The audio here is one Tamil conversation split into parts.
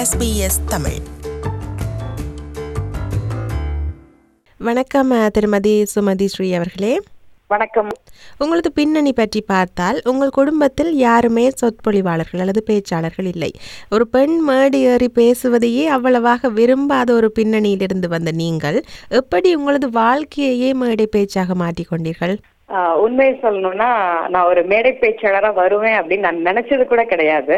SBS தமிழ் வணக்கம் அஹ், திருமதி சுமதி ஸ்ரீ அவர்களே வணக்கம் உங்களது பின்னணி பற்றி பார்த்தால் உங்கள் குடும்பத்தில் யாருமே சொற்பொழிவாளர்கள் அல்லது பேச்சாளர்கள் இல்லை ஒரு பெண் மேடு ஏறி பேசுவதையே அவ்வளவாக விரும்பாத ஒரு பின்னணியிலிருந்து வந்த நீங்கள் எப்படி உங்களது வாழ்க்கையையே மேடை பேச்சாக மாற்றிக்கொண்டீர்கள் ஆஹ் உண்மையை சொல்லணும்னா நான் ஒரு மேடை பேச்சாளரா வருவேன் அப்படின்னு நான் நினைச்சது கூட கிடையாது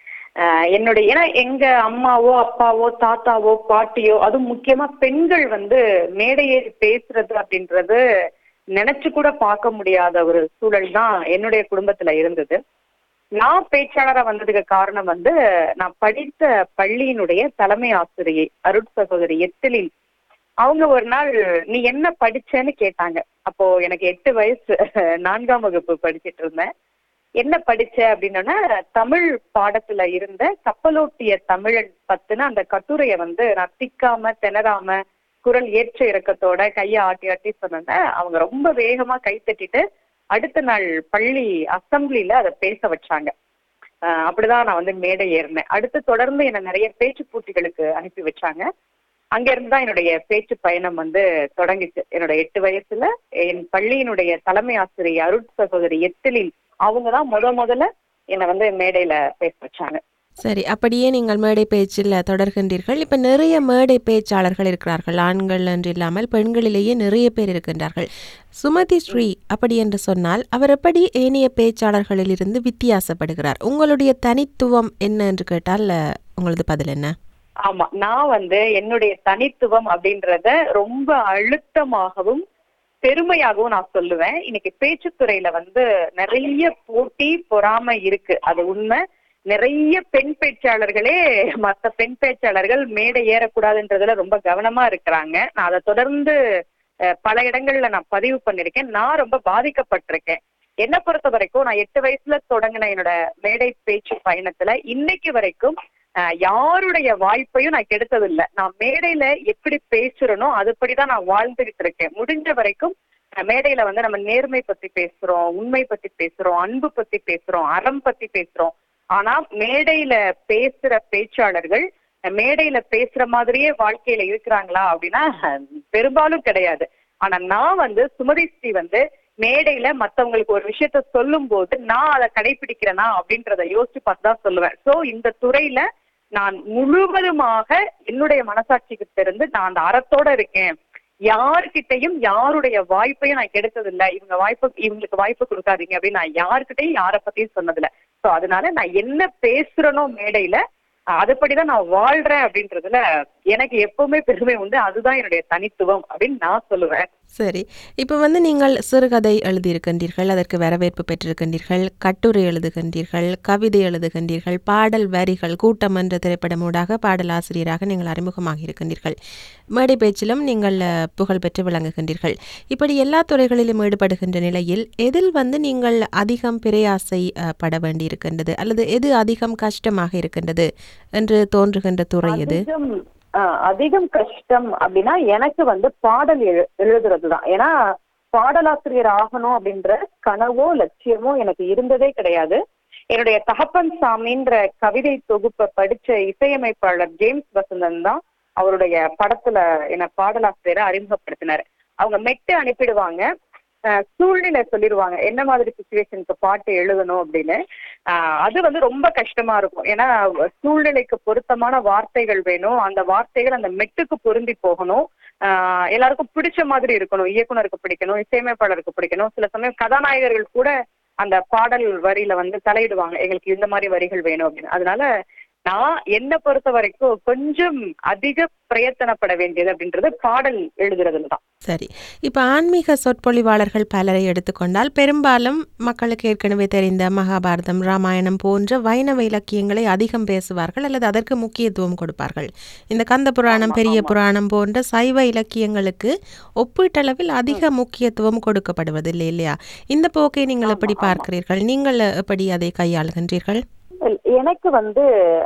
ஆஹ் என்னுடைய ஏன்னா எங்க அம்மாவோ அப்பாவோ தாத்தாவோ பாட்டியோ அதுவும் முக்கியமா பெண்கள் வந்து மேடையேறி பேசுறது அப்படின்றது நினைச்சு கூட பார்க்க முடியாத ஒரு சூழல் தான் என்னுடைய குடும்பத்துல இருந்தது நான் பேச்சாளரா வந்ததுக்கு காரணம் வந்து நான் படித்த பள்ளியினுடைய தலைமை ஆசிரியை அருட் சகோதரி எத்திலின் அவங்க ஒரு நாள் நீ என்ன படிச்சேன்னு கேட்டாங்க அப்போ எனக்கு எட்டு வயசு நான்காம் வகுப்பு படிச்சிட்டு இருந்தேன் என்ன படிச்ச அப்படின்னா தமிழ் பாடத்துல இருந்த கப்பலோட்டிய தமிழன் பத்துன அந்த கட்டுரையை வந்து நான் திக்காம திணறாம குரல் ஏற்ற இறக்கத்தோட கையை ஆட்டி ஆட்டி சொன்னேன் அவங்க ரொம்ப வேகமா கை தட்டிட்டு அடுத்த நாள் பள்ளி அசம்பிளில அதை பேச வச்சாங்க ஆஹ் அப்படிதான் நான் வந்து மேடை ஏறினேன் அடுத்து தொடர்ந்து என்ன நிறைய பேச்சு போட்டிகளுக்கு அனுப்பி வச்சாங்க அங்க இருந்து தான் என்னுடைய பேச்சு பயணம் வந்து தொடங்கிச்சு என்னோட எட்டு வயசுல என் பள்ளியினுடைய தலைமை ஆசிரியர் அருட் சகோதரி எத்திலில் அவங்க தான் முத முதல்ல என்னை வந்து மேடையில பேச வச்சாங்க சரி அப்படியே நீங்கள் மேடை பேச்சில் தொடர்கின்றீர்கள் இப்போ நிறைய மேடை பேச்சாளர்கள் இருக்கிறார்கள் ஆண்கள் என்று இல்லாமல் பெண்களிலேயே நிறைய பேர் இருக்கின்றார்கள் சுமதி ஸ்ரீ அப்படி என்று சொன்னால் அவர் எப்படி ஏனைய பேச்சாளர்களிலிருந்து வித்தியாசப்படுகிறார் உங்களுடைய தனித்துவம் என்ன என்று கேட்டால் அஹ், உங்களது பதில் என்ன ஆமா நான் வந்து என்னுடைய தனித்துவம் அப்படின்றத ரொம்ப அழுத்தமாகவும் பெருமையாகவும் நான் சொல்லுவேன் இன்னைக்கு பேச்சுத்துறையில வந்து நிறைய போட்டி பொறாமை இருக்கு அது உண்மை நிறைய பெண் பேச்சாளர்களே மத்த பெண் பேச்சாளர்கள் மேடை ஏறக்கூடாதுன்றதுல ரொம்ப கவனமா இருக்கிறாங்க நான் அதை தொடர்ந்து அஹ், பல இடங்கள்ல நான் பதிவு பண்ணிருக்கேன் நான் ரொம்ப பாதிக்கப்பட்டிருக்கேன் என்ன பொறுத்த வரைக்கும் நான் எட்டு வயசுல தொடங்கின என்னோட மேடை பேச்சு பயணத்துல இன்னைக்கு வரைக்கும் அஹ், யாருடைய வாய்ப்பையும் நான் கெடுத்தது இல்ல நான் மேடையில எப்படி பேசுறனோ அதுபடிதான் நான் வாழ்ந்துகிட்டு இருக்கேன் முடிஞ்ச வரைக்கும் அஹ், மேடையில வந்து நம்ம நேர்மை பத்தி பேசுறோம் உண்மை பத்தி பேசுறோம் அன்பு பத்தி பேசுறோம் அறம் பத்தி பேசுறோம் ஆனா மேடையில பேசுற பேச்சாளர்கள் அஹ், மேடையில பேசுற மாதிரியே வாழ்க்கையில இருக்கிறாங்களா அப்படின்னா அஹ், பெரும்பாலும் கிடையாது ஆனா நான் வந்து சுமதி ஸ்ரீ வந்து மேடையில மத்தவங்களுக்கு ஒரு விஷயத்த சொல்லும் போது நான் அதை கடைபிடிக்கிறேனா அப்படின்றத யோசிச்சு பார்த்து தான் சொல்லுவேன் சோ இந்த துறையில நான் முழுவதுமாக என்னுடைய மனசாட்சிக்கு தெரிந்து நான் அந்த அறத்தோட இருக்கேன் யார்கிட்டயும் யாருடைய வாய்ப்பையும் நான் கெடுத்தது இல்ல இவங்க வாய்ப்பு இவங்களுக்கு வாய்ப்பு கொடுக்காதீங்க அப்படின்னு நான் யாருக்கிட்டையும் யாரை பத்தியும் சொன்னதில்ல சோ அதனால நான் என்ன பேசுறேனோ மேடையில அதுபடிதான் நான் வாழ்றேன் அப்படின்றதுல எனக்கு எப்பவுமே பெருமை உண்டு அதுதான் என்னுடைய தனித்துவம் அப்படின்னு நான் சொல்லுவேன் சரி இப்போ வந்து நீங்கள் சிறுகதை எழுதியிருக்கின்றீர்கள் அதற்கு வரவேற்பு பெற்றிருக்கின்றீர்கள் கட்டுரை எழுதுகின்றீர்கள் கவிதை எழுதுகின்றீர்கள் பாடல் வரிகள் கூட்டம் என்ற திரைப்படமூடாக பாடல் ஆசிரியராக நீங்கள் அறிமுகமாகி இருக்கின்றீர்கள் மேடை பேச்சிலும் நீங்கள் அஹ், புகழ் பெற்று விளங்குகின்றீர்கள் இப்படி எல்லா துறைகளிலும் ஈடுபடுகின்ற நிலையில் எதில் வந்து நீங்கள் அதிகம் பிரயாசை அஹ், பட வேண்டியிருக்கின்றது அல்லது எது அதிகம் கஷ்டமாக இருக்கின்றது என்று தோன்றுகின்ற துறை எது அதிகம் ஆஹ் அதிகம் கஷ்டம் அப்படின்னா எனக்கு வந்து பாடல் எழு எழுதுறது தான் ஏன்னா பாடலாசிரியர் ஆகணும் அப்படின்ற கனவோ லட்சியமோ எனக்கு இருந்ததே கிடையாது என்னுடைய தகப்பன் சாமின்ற கவிதை தொகுப்பை படிச்ச இசையமைப்பாளர் ஜேம்ஸ் வசந்தன் தான் அவருடைய படத்துல என்ன பாடலாசிரியரை அறிமுகப்படுத்தினாரு அவங்க மெட்டு அனுப்பிடுவாங்க ஆஹ் சூழ்நிலை சொல்லிடுவாங்க என்ன மாதிரி சுச்சுவேஷனுக்கு பாட்டு எழுதணும் அப்படின்னு ஆஹ் அது வந்து ரொம்ப கஷ்டமா இருக்கும் ஏன்னா சூழ்நிலைக்கு பொருத்தமான வார்த்தைகள் வேணும் அந்த வார்த்தைகள் அந்த மெட்டுக்கு பொருந்தி போகணும் ஆஹ் எல்லாருக்கும் பிடிச்ச மாதிரி இருக்கணும் இயக்குனருக்கு பிடிக்கணும் இசையமைப்பாளருக்கு பிடிக்கணும் சில சமயம் கதாநாயகர்கள் கூட அந்த பாடல் வரியில வந்து தலையிடுவாங்க எங்களுக்கு இந்த மாதிரி வரிகள் வேணும் அப்படின்னு அதனால நான் என்ன பொறுத்த வரைக்கும் கொஞ்சம் அதிக பிரயத்தனப்பட வேண்டியது அப்படின்றது பாடல் எழுதுறதுல தான் சரி இப்போ ஆன்மீக சொற்பொழிவாளர்கள் பலரை எடுத்துக்கொண்டால் பெரும்பாலும் மக்களுக்கு ஏற்கனவே தெரிந்த மகாபாரதம் ராமாயணம் போன்ற வைணவ இலக்கியங்களை அதிகம் பேசுவார்கள் அல்லது அதற்கு முக்கியத்துவம் கொடுப்பார்கள் இந்த கந்த புராணம் பெரிய புராணம் போன்ற சைவ இலக்கியங்களுக்கு ஒப்பீட்டளவில் அதிக முக்கியத்துவம் கொடுக்கப்படுவதில்லை இல்லையா இந்த போக்கை நீங்கள் எப்படி பார்க்கிறீர்கள் நீங்கள் எப்படி அதை கையாளுகின்றீர்கள் எனக்கு வந்து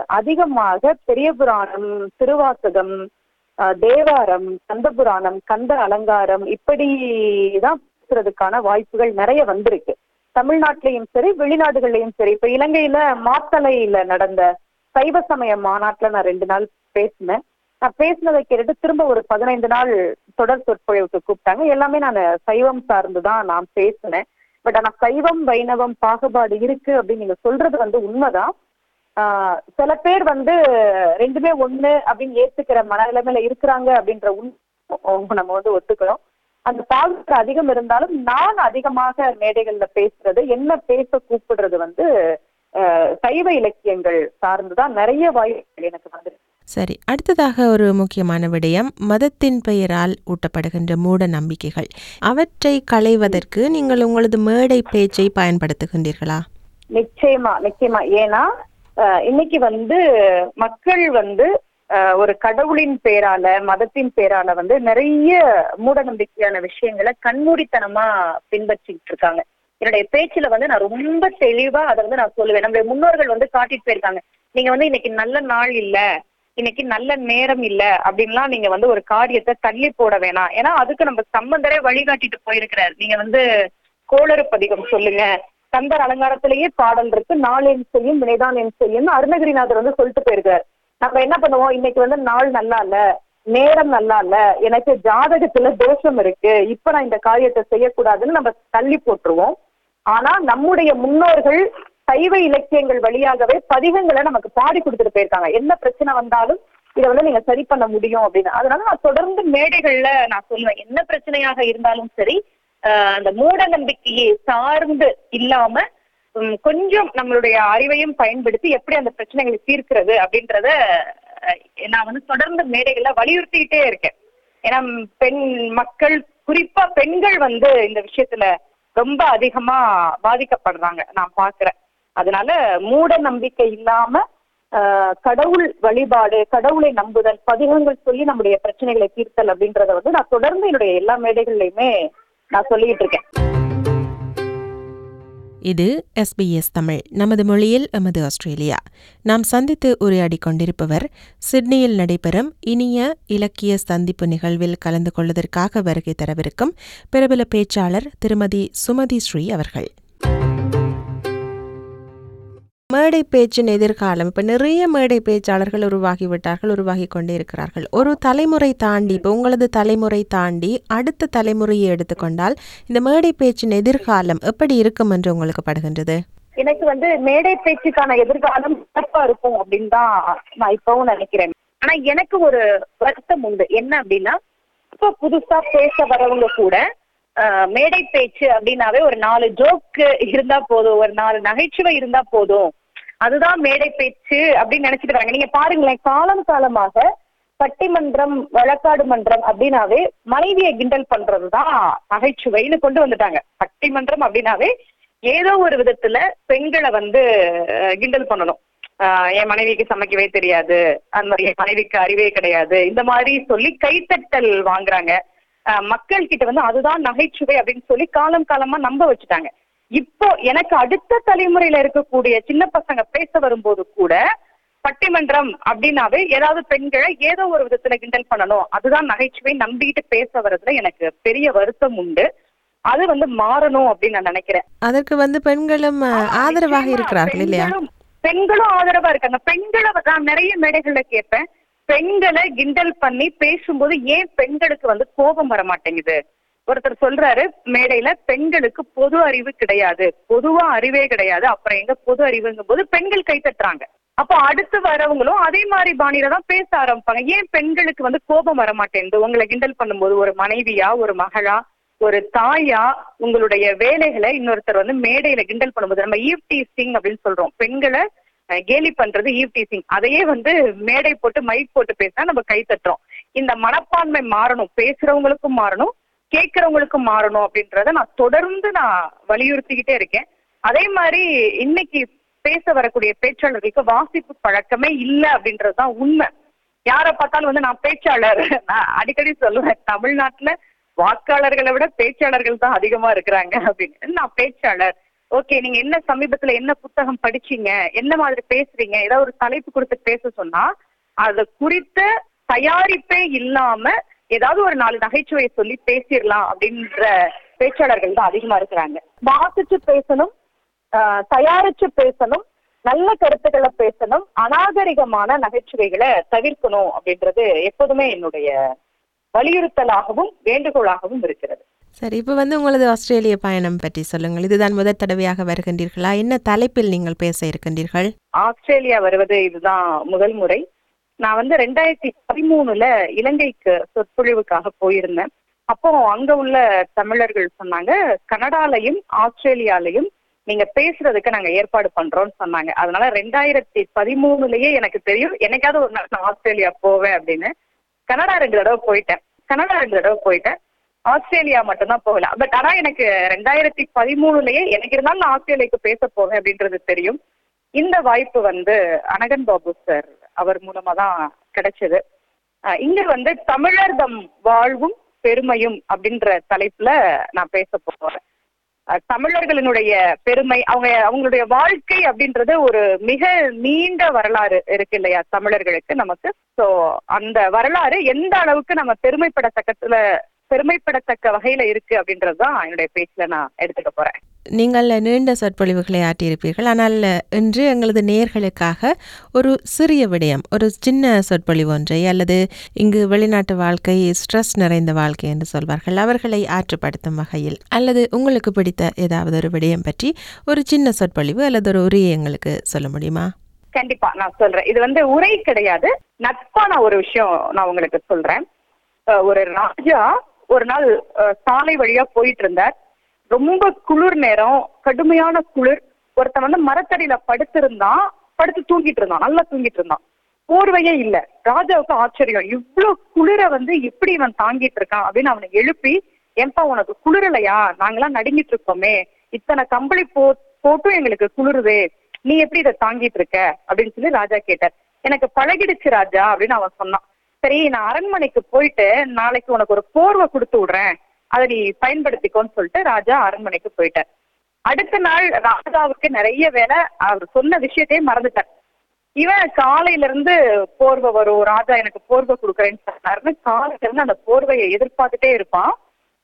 அதிகமாக பெரிய புராணம் திருவாசகம் அஹ், தேவாரம் கந்த புராணம் கந்த அலங்காரம் இப்படிதான் பேசுறதுக்கான வாய்ப்புகள் நிறைய வந்திருக்கு தமிழ்நாட்டிலையும் சரி வெளிநாடுகள்லயும் சரி இப்ப இலங்கையில மாத்தளையில நடந்த சைவ சமய மாநாட்டுல நான் ரெண்டு நாள் பேசினேன் நான் பேசினதை கேட்டுட்டு திரும்ப ஒரு பதினைந்து நாள் தொடர் சொற்பொழிவுக்கு கூப்பிட்டாங்க எல்லாமே நான் சைவம் சார்ந்து தான் நான் பேசினேன் பட் ஆனா சைவம் வைணவம் பாகுபாடு இருக்கு அப்படின்னு நீங்க சொல்றது வந்து உண்மைதான் ஆஹ் சில பேர் வந்து ரெண்டுமே ஒண்ணு அப்படின்னு ஏத்துக்கிற மனநிலைமையில இருக்கிறாங்க அப்படின்ற உண்மை நம்ம வந்து ஒத்துக்கிறோம் அந்த பாகுபாடு அதிகம் இருந்தாலும் நான் அதிகமாக மேடைகள்ல பேசுறது என்ன பேச கூப்பிடுறது வந்து ஆஹ் சைவ இலக்கியங்கள் சார்ந்துதான் நிறைய வாய்ப்புகள் எனக்கு வந்து சரி அடுத்ததாக ஒரு முக்கியமான விடயம் மதத்தின் பெயரால் ஊட்டப்படுகின்ற மூட நம்பிக்கைகள் அவற்றை களைவதற்கு நீங்கள் உங்களது மேடை பேச்சை பயன்படுத்துகின்றீர்களா நிச்சயமா நிச்சயமா ஏன்னா ஆஹ் இன்னைக்கு வந்து மக்கள் வந்து ஆஹ் ஒரு கடவுளின் பேரால மதத்தின் பேரால வந்து நிறைய மூட நம்பிக்கையான விஷயங்களை கண்மூடித்தனமா பின்பற்றிட்டு இருக்காங்க என்னுடைய பேச்சுல வந்து நான் ரொம்ப தெளிவா அதை வந்து நான் சொல்லுவேன் நம்மளுடைய முன்னோர்கள் வந்து காட்டிட்டு போயிருக்காங்க நீங்க வந்து இன்னைக்கு நல்ல நாள் இல்ல இன்னைக்கு நல்ல நேரம் இல்ல அப்படின்லாம் நீங்க வந்து ஒரு காரியத்தை தள்ளி போட வேணாம் ஏன்னா அதுக்கு நம்ம சம்பந்தரே வழிகாட்டிட்டு போயிருக்கிறார் நீங்க வந்து கோளறு பதிகம் சொல்லுங்க கந்தர் அலங்காரத்திலேயே பாடல் இருக்கு நாள் என் செய்யும் வினைதான் என் செய்யும் அருணகிரிநாதர் வந்து சொல்லிட்டு போயிருக்காரு நம்ம என்ன பண்ணுவோம் இன்னைக்கு வந்து நாள் நல்லா இல்ல நேரம் நல்லா இல்ல எனக்கு ஜாதகத்துல தோஷம் இருக்கு இப்ப நான் இந்த காரியத்தை செய்யக்கூடாதுன்னு நம்ம தள்ளி போட்டுருவோம் ஆனா நம்முடைய முன்னோர்கள் சைவ இலக்கியங்கள் வழியாகவே பதிகங்களை நமக்கு பாடி கொடுத்துட்டு போயிருக்காங்க என்ன பிரச்சனை வந்தாலும் இதை வந்து நீங்க சரி பண்ண முடியும் அப்படின்னு அதனால நான் தொடர்ந்து மேடைகள்ல நான் சொல்லுவேன் என்ன பிரச்சனையாக இருந்தாலும் சரி ஆஹ் அந்த மூட நம்பிக்கையை சார்ந்து இல்லாம உம், கொஞ்சம் நம்மளுடைய அறிவையும் பயன்படுத்தி எப்படி அந்த பிரச்சனைகளை தீர்க்கிறது அப்படின்றத அஹ், நான் வந்து தொடர்ந்து மேடைகள்ல வலியுறுத்திக்கிட்டே இருக்கேன் ஏன்னா ம், பெண் மக்கள் குறிப்பா பெண்கள் வந்து இந்த விஷயத்துல ரொம்ப அதிகமா பாதிக்கப்படுறாங்க நான் பாக்குறேன் அதனால மூட நம்பிக்கை இல்லாம ஆஹ், கடவுள் வழிபாடு கடவுளை நம்புதல் பதிகங்கள் சொல்லி நம்முடைய பிரச்சனைகளை தீர்த்தல் அப்படின்றத வந்து நான் தொடர்ந்து என்னுடைய எல்லா மேடைகள்லயுமே நான் சொல்லிட்டு இருக்கேன் இது எஸ்பிஎஸ் தமிழ் நமது மொழியில் எமது ஆஸ்திரேலியா நாம் சந்தித்து உரையாடி கொண்டிருப்பவர் சிட்னியில் நடைபெறும் இனிய இலக்கிய சந்திப்பு நிகழ்வில் கலந்து கொள்வதற்காக வருகை தரவிருக்கும் பிரபல பேச்சாளர் திருமதி சுமதி ஸ்ரீ அவர்கள் மேடை பேச்சின் எதிர்காலம் இப்போ நிறைய மேடை பேச்சாளர்கள் உருவாகிவிட்டார்கள் உருவாகி கொண்டே இருக்கிறார்கள் ஒரு தலைமுறை தாண்டி இப்போ உங்களது தலைமுறை தாண்டி அடுத்த தலைமுறையை எடுத்துக்கொண்டால் இந்த மேடை பேச்சின் எதிர்காலம் எப்படி இருக்கும் என்று உங்களுக்கு படுகின்றது எனக்கு வந்து மேடை பேச்சுக்கான எதிர்காலம் சிறப்பா இருக்கும் அப்படின்னு தான் நான் இப்பவும் நினைக்கிறேன் ஆனா எனக்கு ஒரு வருத்தம் உண்டு என்ன அப்படின்னா இப்ப புதுசா பேச வரவங்க கூட ஆஹ், மேடை பேச்சு அப்படின்னாவே ஒரு நாலு ஜோக்கு இருந்தா போதும் ஒரு நாலு நகைச்சுவை இருந்தா போதும் அதுதான் மேடை பேச்சு அப்படின்னு நினைச்சிட்டு வராங்க நீங்க பாருங்களேன் காலம் காலமாக பட்டிமன்றம் வழக்காடு மன்றம் அப்படின்னாவே மனைவியை கிண்டல் பண்றதுதான் நகைச்சுவைன்னு கொண்டு வந்துட்டாங்க பட்டிமன்றம் அப்படின்னாவே ஏதோ ஒரு விதத்துல பெண்களை வந்து அஹ், கிண்டல் பண்ணணும் ஆஹ், என் மனைவிக்கு சமைக்கவே தெரியாது அந்த மாதிரி என் மனைவிக்கு அறிவே கிடையாது இந்த மாதிரி சொல்லி கைத்தட்டல் வாங்குறாங்க ஆஹ், மக்கள் கிட்ட வந்து அதுதான் நகைச்சுவை அப்படின்னு சொல்லி காலம் காலமா நம்ப வச்சுட்டாங்க இப்போ எனக்கு அடுத்த தலைமுறையில இருக்கக்கூடிய சின்ன பசங்க பேச வரும்போது கூட பட்டிமன்றம் அப்படின்னாவே ஏதாவது பெண்களை ஏதோ ஒரு விதத்துல கிண்டல் பண்ணணும் அதுதான் நகைச்சுவை நம்பிக்கிட்டு பேச வர்றதுல எனக்கு பெரிய வருத்தம் உண்டு அது வந்து மாறணும் அப்படின்னு நான் நினைக்கிறேன் அதற்கு வந்து பெண்களும் அஹ், ஆதரவாக நிச்சயமா இருக்கிறார்கள் இல்லையா பெண்களும் பெண்களும் ஆதரவா இருக்காங்க பெண்களை வந்து நான் நிறைய மேடைகள்ல கேட்பேன் பெண்களை கிண்டல் பண்ணி பேசும்போது ஏன் பெண்களுக்கு வந்து கோபம் வர மாட்டேங்குது ஒருத்தர் சொல்றாரு மேடையில பெண்களுக்கு பொது அறிவு கிடையாது பொதுவா அறிவே கிடையாது அப்புறம் எங்க பொது அறிவுங்கும் போது பெண்கள் கை தட்டுறாங்க அப்போ அடுத்து வரவங்களும் அதே மாதிரி பாணியில தான் பேச ஆரம்பிப்பாங்க ஏன் பெண்களுக்கு வந்து கோபம் வர மாட்டேங்குது உங்களை கிண்டல் பண்ணும்போது ஒரு மனைவியா ஒரு மகளா ஒரு தாயா உங்களுடைய வேலைகளை இன்னொருத்தர் வந்து மேடையில கிண்டல் பண்ணும்போது நம்ம ஈவ் டீசிங் அப்படின்னு சொல்றோம் பெண்களை அஹ், கேலி பண்றது ஈவ் டீசிங் அதையே வந்து மேடை போட்டு மைக் போட்டு பேசினா நம்ம கை தட்டுறோம் இந்த மனப்பான்மை மாறணும் பேசுறவங்களுக்கும் மாறணும் கேட்கறவங்களுக்கும் மாறணும் அப்படின்றத நான் தொடர்ந்து நான் வலியுறுத்திக்கிட்டே இருக்கேன் அதே மாதிரி இன்னைக்கு பேச வரக்கூடிய பேச்சாளர்களுக்கு வாசிப்பு பழக்கமே இல்லை அப்படின்றதுதான் உண்மை யாரை பார்த்தாலும் வந்து நான் பேச்சாளர் நான் அடிக்கடி சொல்லுவேன் தமிழ்நாட்டுல வாக்காளர்களை விட பேச்சாளர்கள் தான் அதிகமா இருக்கிறாங்க அப்படின்னு நான் பேச்சாளர் ஓகே நீங்க என்ன சமீபத்துல என்ன புத்தகம் படிச்சீங்க என்ன மாதிரி பேசுறீங்க ஏதாவது ஒரு தலைப்பு கொடுத்து பேச சொன்னா அது குறித்த தயாரிப்பே இல்லாம ஏதாவது ஒரு நாலு நகைச்சுவையை சொல்லி பேசிடலாம் அப்படின்ற பேச்சாளர்கள் தான் அதிகமா இருக்கிறாங்க வாசிச்சு பேசணும் ஆஹ் தயாரிச்சு பேசணும் நல்ல கருத்துக்களை பேசணும் அநாகரிகமான நகைச்சுவைகளை தவிர்க்கணும் அப்படின்றது எப்போதுமே என்னுடைய வலியுறுத்தலாகவும் வேண்டுகோளாகவும் இருக்கிறது சரி இப்போ வந்து உங்களது ஆஸ்திரேலிய பயணம் பற்றி சொல்லுங்கள் இதுதான் முதல் தடவையாக வருகின்றீர்களா என்ன தலைப்பில் நீங்கள் பேச இருக்கின்றீர்கள் ஆஸ்திரேலியா வருவது இதுதான் முதல் முறை நான் வந்து ரெண்டாயிரத்தி பதிமூணுல இலங்கைக்கு சொற்பொழிவுக்காக போயிருந்தேன் அப்போ அங்க உள்ள தமிழர்கள் சொன்னாங்க கனடாலையும் ஆஸ்திரேலியாலையும் நீங்க பேசுறதுக்கு நாங்க ஏற்பாடு பண்றோம்னு சொன்னாங்க அதனால ரெண்டாயிரத்தி பதிமூணுலயே எனக்கு தெரியும் என்னைக்காவது ஒரு நாள் நான் ஆஸ்திரேலியா போவேன் அப்படின்னு கனடா ரெண்டு தடவை போயிட்டேன் கனடா ரெண்டு தடவை போயிட்டேன் ஆஸ்திரேலியா மட்டும்தான் போகல பட் ஆனா எனக்கு ரெண்டாயிரத்தி பதிமூணுலயே எனக்கு இருந்தாலும் நான் ஆஸ்திரேலியாக்கு பேச போவேன் அப்படின்றது தெரியும் இந்த வாய்ப்பு வந்து அனகன் பாபு சார் அவர் மூலமா தான் கிடைச்சது அஹ் இங்க வந்து தமிழர் தம் வாழ்வும் பெருமையும் அப்படின்ற தலைப்புல நான் பேச போறேன் அஹ் தமிழர்களினுடைய பெருமை அவங்க அவங்களுடைய வாழ்க்கை அப்படின்றது ஒரு மிக நீண்ட வரலாறு இருக்கு இல்லையா தமிழர்களுக்கு நமக்கு சோ அந்த வரலாறு எந்த அளவுக்கு நம்ம பெருமைப்படத்தக்கத்துல பெருமைப்படத்தக்க வகையில இருக்கு அப்படின்றதுதான் என்னுடைய பேச்சுல நான் எடுத்துக்க போறேன் நீங்கள் நீண்ட சொற்பொழிவுகளை ஆற்றியிருப்பீர்கள் ஆனால் இன்று எங்களது நேர்களுக்காக ஒரு சிறிய விடயம் ஒரு சின்ன சொற்பொழிவு ஒன்றை அல்லது இங்கு வெளிநாட்டு வாழ்க்கை ஸ்ட்ரெஸ் நிறைந்த வாழ்க்கை என்று சொல்வார்கள் அவர்களை ஆற்றுப்படுத்தும் வகையில் அல்லது உங்களுக்கு பிடித்த ஏதாவது ஒரு விடயம் பற்றி ஒரு சின்ன சொற்பொழிவு அல்லது ஒரு உரையை எங்களுக்கு சொல்ல முடியுமா கண்டிப்பா நான் சொல்றேன் இது வந்து உரை கிடையாது நட்பான ஒரு விஷயம் நான் உங்களுக்கு சொல்றேன் அஹ் ஒரு ராஜா ஒரு நாள் அஹ், சாலை வழியா போயிட்டு இருந்தார் ரொம்ப குளிர் நேரம் கடுமையான குளிர் ஒருத்தன் வந்து மரத்தடியில படுத்திருந்தான் படுத்து தூங்கிட்டு இருந்தான் நல்லா தூங்கிட்டு இருந்தான் போர்வையே இல்ல ராஜாவுக்கு ஆச்சரியம் இவ்வளவு குளிர வந்து எப்படி இவன் தாங்கிட்டு இருக்கான் அப்படின்னு அவனை எழுப்பி ஏன்பா உனக்கு குளிரலையா நாங்கெல்லாம் நடுங்கிட்டு இருக்கோமே இத்தனை கம்பளி போ போட்டும் எங்களுக்கு குளிருதே நீ எப்படி இதை தாங்கிட்டு இருக்க அப்படின்னு சொல்லி ராஜா கேட்டார் எனக்கு பழகிடுச்சு ராஜா அப்படின்னு அவன் சொன்னான் சரி நான் அரண்மனைக்கு போயிட்டு நாளைக்கு உனக்கு ஒரு போர்வை கொடுத்து விடுறேன் அதை நீ பயன்படுத்திக்கோன்னு சொல்லிட்டு ராஜா அரண்மனைக்கு போயிட்டார் அடுத்த நாள் ராஜாவுக்கு நிறைய வேலை அவர் சொன்ன விஷயத்தையே மறந்துட்டார் இவன் காலையில இருந்து போர்வை வரும் ராஜா எனக்கு போர்வை கொடுக்குறேன்னு சொன்னாருன்னு காலையில இருந்து அந்த போர்வையை எதிர்பார்த்துட்டே இருப்பான்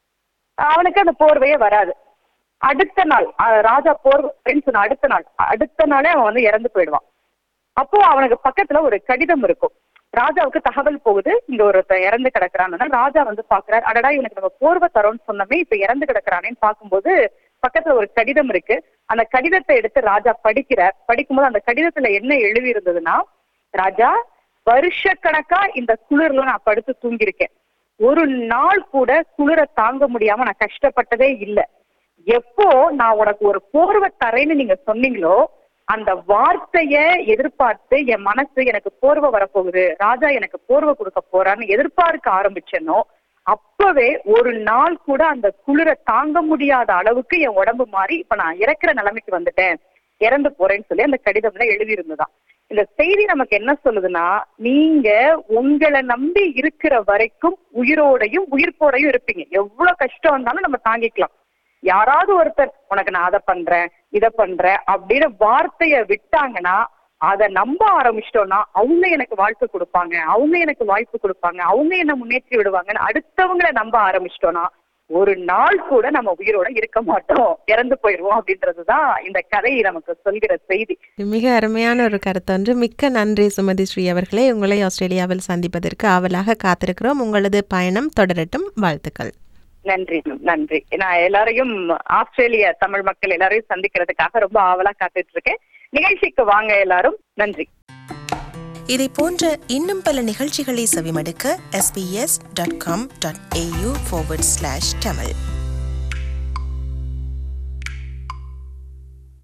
அவனுக்கு அந்த போர்வையே வராது அடுத்த நாள் அஹ் ராஜா போர்வைன்னு சொன்ன அடுத்த நாள் அடுத்த நாளே அவன் வந்து இறந்து போயிடுவான் அப்போ அவனுக்கு பக்கத்துல ஒரு கடிதம் இருக்கும் ராஜாவுக்கு தகவல் போகுது இங்க ஒருத்தன் இறந்து கிடக்குறான்னு ராஜா வந்து பாக்குறாரு அடடா இவனுக்கு நம்ம போர்வை தரோம்னு சொன்னமே இப்ப இறந்து கிடக்குறானேன்னு பார்க்கும்போது பக்கத்துல ஒரு கடிதம் இருக்கு அந்த கடிதத்தை எடுத்து ராஜா படிக்கிறார் படிக்கும்போது அந்த கடிதத்துல என்ன எழுதி இருந்ததுன்னா ராஜா வருஷக்கணக்கா இந்த குளிர்ல நான் படுத்து தூங்கியிருக்கேன் ஒரு நாள் கூட குளிர தாங்க முடியாம நான் கஷ்டப்பட்டதே இல்ல எப்போ நான் உனக்கு ஒரு போர்வை தரேன்னு நீங்க சொன்னீங்களோ அந்த வார்த்தைய எதிர்பார்த்து என் மனசு எனக்கு போர்வை வரப்போகுது ராஜா எனக்கு போர்வை கொடுக்க போறான்னு எதிர்பார்க்க ஆரம்பிச்சேனோ அப்பவே ஒரு நாள் கூட அந்த குளிர தாங்க முடியாத அளவுக்கு என் உடம்பு மாறி இப்ப நான் இறக்குற நிலைமைக்கு வந்துட்டேன் இறந்து போறேன்னு சொல்லி அந்த கடிதம்ல எழுதி இருந்ததாம் இந்த செய்தி நமக்கு என்ன சொல்லுதுன்னா நீங்க உங்களை நம்பி இருக்கிற வரைக்கும் உயிரோடையும் உயிர்ப்போடையும் இருப்பீங்க எவ்வளவு கஷ்டம் வந்தாலும் நம்ம தாங்கிக்கலாம் யாராவது ஒருத்தர் உனக்கு நான் அதை பண்றேன் இதை பண்றேன் அப்படின்னு வார்த்தைய விட்டாங்கன்னா அதை நம்ப ஆரம்பிச்சிட்டோம்னா அவங்க எனக்கு வாழ்க்கை கொடுப்பாங்க அவங்க எனக்கு வாய்ப்பு கொடுப்பாங்க அவங்க என்ன முன்னேற்றி விடுவாங்கன்னு அடுத்தவங்களை நம்ப ஆரம்பிச்சிட்டோம்னா ஒரு நாள் கூட நம்ம உயிரோட இருக்க மாட்டோம் இறந்து போயிடுவோம் அப்படின்றதுதான் இந்த கதை நமக்கு சொல்கிற செய்தி மிக அருமையான ஒரு கருத்தொன்று மிக்க நன்றி சுமதி ஸ்ரீ அவர்களே உங்களை ஆஸ்திரேலியாவில் சந்திப்பதற்கு ஆவலாக காத்திருக்கிறோம் உங்களது பயணம் தொடரட்டும் வாழ்த்துக்கள் நன்றி நன்றி நான் எல்லாரையும் ஆஸ்திரேலிய தமிழ் மக்கள் எல்லாரையும் சந்திக்கிறதுக்காக ரொம்ப ஆவலா காத்துட்டு இருக்கேன் நிகழ்ச்சிக்கு வாங்க எல்லாரும் நன்றி இதை போன்ற இன்னும் பல நிகழ்ச்சிகளை செவிமடுக்க sbs.com.au forward slash tamil